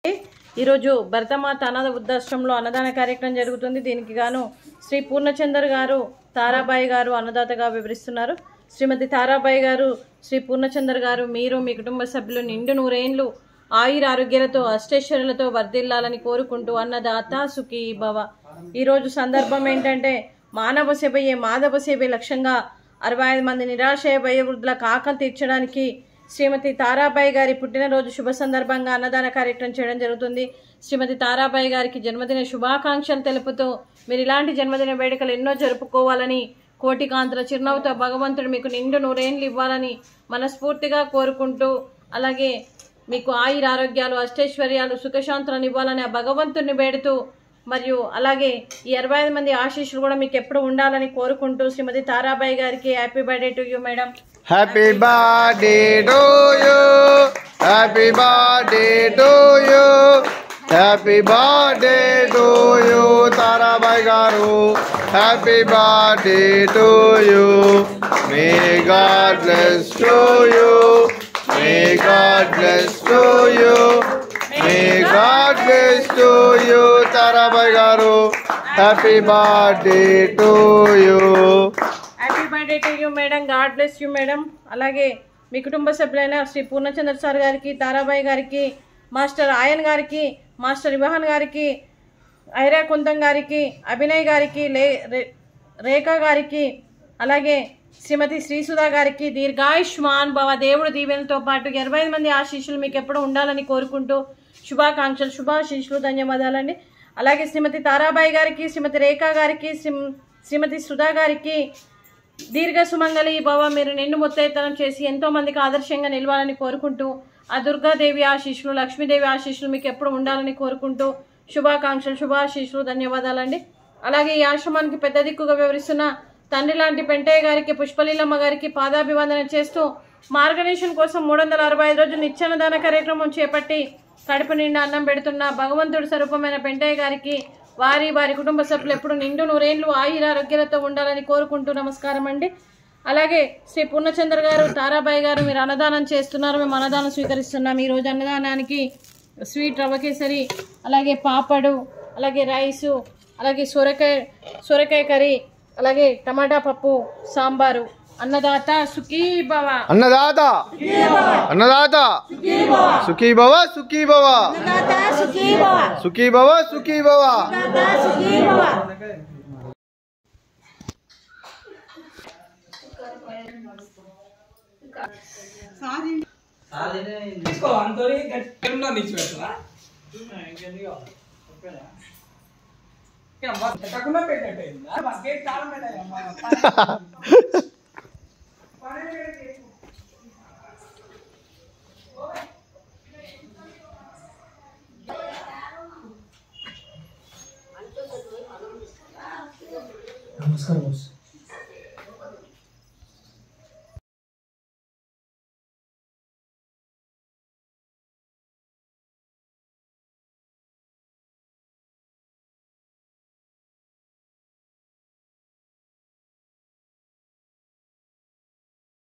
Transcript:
ఈరోజు భరతమాత అనాథ వృద్ధాశ్రమంలో అన్నదాన కార్యక్రమం జరుగుతుంది దీనికి గాను శ్రీ పూర్ణచందర్ గారు తారాబాయి గారు అన్నదాతగా వివరిస్తున్నారు శ్రీమతి తారాబాయి గారు శ్రీ పూర్ణచందర్ గారు మీరు మీ కుటుంబ సభ్యులు నిండు నూరేండ్లు ఆయుర ఆరోగ్యాలతో అష్టైశ్వర్యాలతో వర్ధిల్లాలని కోరుకుంటూ అన్నదాత సుఖీ భవ ఈరోజు సందర్భం ఏంటంటే మానవ సేవయే మాధవ సేవే లక్ష్యంగా అరవై ఐదు మంది నిరాశయ వయోవృద్ధులకు ఆకలి తీర్చడానికి శ్రీమతి తారాబాయి గారి పుట్టినరోజు శుభ సందర్భంగా అన్నదాన కార్యక్రమం చేయడం జరుగుతుంది శ్రీమతి తారాబాయి గారికి జన్మదిన శుభాకాంక్షలు తెలుపుతూ మీరు ఇలాంటి జన్మదిన వేడుకలు ఎన్నో జరుపుకోవాలని కోటి కాంతుల చిరునవ్వుతో భగవంతుడు మీకు నిండు నూరేండ్లు ఇవ్వాలని మనస్ఫూర్తిగా కోరుకుంటూ అలాగే మీకు ఆయుర ఆరోగ్యాలు అష్టైశ్వర్యాలు సుఖశాంతులను ఇవ్వాలని ఆ భగవంతుడిని వేడుతూ మరియు అలాగే ఈ అరవై ఐదు మంది ఆశీస్సులు కూడా మీకు ఎప్పుడు ఉండాలని కోరుకుంటూ శ్రీమతి తారాబాయి గారికి happy birthday to you madam Happy birthday to you. Happy birthday to you. Happy birthday to you, Tarabai Garu. Happy birthday to you. May God bless to you. May God bless to you. May God bless to you, Tarabai Garu. Happy birthday to you. Happy birthday to you madam God bless you madam అలాగే మీ కుటుంబ సభ్యులైన Shri Purnachandra sir గారికి తారాబాయి గారికి master ఆయన్ గారికి master వివాహన్ గారికి ఐరా కుందం గారికి అభినయ్ గారికి లే రే- రేఖా గారికి అలాగే శ్రీమతి శ్రీసుధా గారికి దీర్ఘాయుష్మాన్ భవ దేవుడు దీవెనతో పాటు ఇరవై ఐదు మంది ఆశీస్సులు మీకు ఎప్పుడు ఉండాలని కోరుకుంటూ శుభాకాంక్షలు శుభాశీస్సులు ధన్యవాదాలండి అలాగే శ్రీమతి తారాబాయి గారికి శ్రీమతి రేఖా గారికి శ్రీమ్- శ్రీమతి సుధా గారికి దీర్ఘ సుమంగళి భవ మీరు నిండు ముత్తైతనం చేసి ఎంతో మందికి ఆదర్శంగా నిలవాలని కోరుకుంటూ ఆ దుర్గాదేవి ఆశీస్సులు లక్ష్మీదేవి ఆశీస్సులు మీకు ఎప్పుడు ఉండాలని కోరుకుంటూ శుభాకాంక్షలు శుభాశీస్సులు ధన్యవాదాలండి అలాగే ఈ ఆశ్రమానికి పెద్ద దిక్కుగా వివరిస్తున్న తండ్రి లాంటి పెంటయ్య గారికి పుష్పలీలమ్మ గారికి పాదాభివందన చేస్తూ మార్గనేషన్ కోసం మూడు వందల అరవై ఐదు రోజులు నిత్యాన్నదాన కార్యక్రమం చేపట్టి కడుపు నిండా అన్నం పెడుతున్న భగవంతుడి స్వరూపమైన పెంటయ్య గారికి వారి వారి కుటుంబ సభ్యులు ఎప్పుడు నిండు నూరేళ్లు ఆయుర ఆరోగ్యాలతో ఉండాలని కోరుకుంటూ నమస్కారం అండి అలాగే శ్రీ పూర్ణచంద్ర గారు తారాబాయి గారు మీరు అన్నదానం చేస్తున్నారు మేము అన్నదానం స్వీకరిస్తున్నాం ఈ రోజు అన్నదానానికి స్వీట్ రవ్వ కేసరి అలాగే పాపడు అలాగే రైసు అలాగే సొరకాయ సొరకాయ కర్రీ అలాగే టమాటా పప్పు సాంబారు అన్నదాత సుఖీ భవ అన్నదాత అన్నదాత సుఖీ భవ సుఖీ భవ సుఖీ భవ సుఖీ భవ తీసుకో అంతోని గట్టిగా నీచి పెట్టరా పెట్టకుండా పెట్టేటైందా మాకే కాలం పెట్టాయమ్మా నమస్కారం బాస్